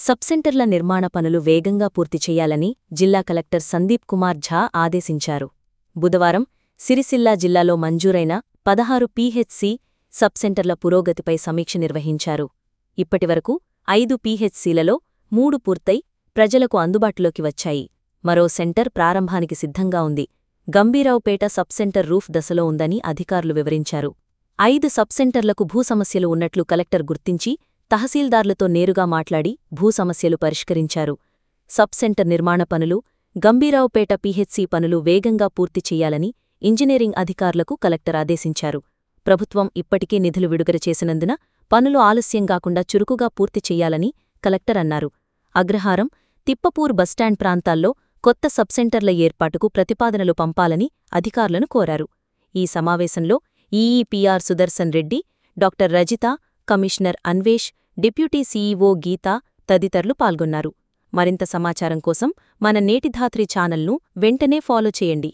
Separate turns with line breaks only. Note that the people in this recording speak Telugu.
సబ్సెంటర్ల నిర్మాణ పనులు వేగంగా పూర్తి చేయాలని జిల్లా కలెక్టర్ సందీప్ కుమార్ ఝా ఆదేశించారు బుధవారం సిరిసిల్లా జిల్లాలో మంజూరైన పదహారు పీహెచ్సి సబ్సెంటర్ల పురోగతిపై సమీక్ష నిర్వహించారు ఇప్పటివరకు ఐదు పీహెచ్సీలలో మూడు పూర్తయి ప్రజలకు అందుబాటులోకి వచ్చాయి మరో సెంటర్ ప్రారంభానికి సిద్ధంగా ఉంది గంభీరావుపేట సబ్సెంటర్ రూఫ్ దశలో ఉందని అధికారులు వివరించారు ఐదు సబ్సెంటర్లకు భూ సమస్యలు ఉన్నట్లు కలెక్టర్ గుర్తించి తహసీల్దార్లతో నేరుగా మాట్లాడి భూ సమస్యలు పరిష్కరించారు సబ్సెంటర్ నిర్మాణ పనులు గంభీరావుపేట పీహెచ్సీ పనులు వేగంగా పూర్తి చెయ్యాలని ఇంజనీరింగ్ అధికారులకు కలెక్టర్ ఆదేశించారు ప్రభుత్వం ఇప్పటికే నిధులు విడుదల చేసినందున పనులు ఆలస్యం కాకుండా చురుకుగా పూర్తి చెయ్యాలని కలెక్టర్ అన్నారు అగ్రహారం తిప్పపూర్ బస్టాండ్ ప్రాంతాల్లో కొత్త సబ్సెంటర్ల ఏర్పాటుకు ప్రతిపాదనలు పంపాలని అధికారులను కోరారు ఈ సమావేశంలో EEPR Sudarshan Reddy doctor Rajitha commissioner Anvesh deputy CEO Geeta తదితరులు పాల్గొన్నారు మరింత సమాచారం కోసం మన నేటిధాత్రి ఛానల్ను వెంటనే ఫాలో చేయండి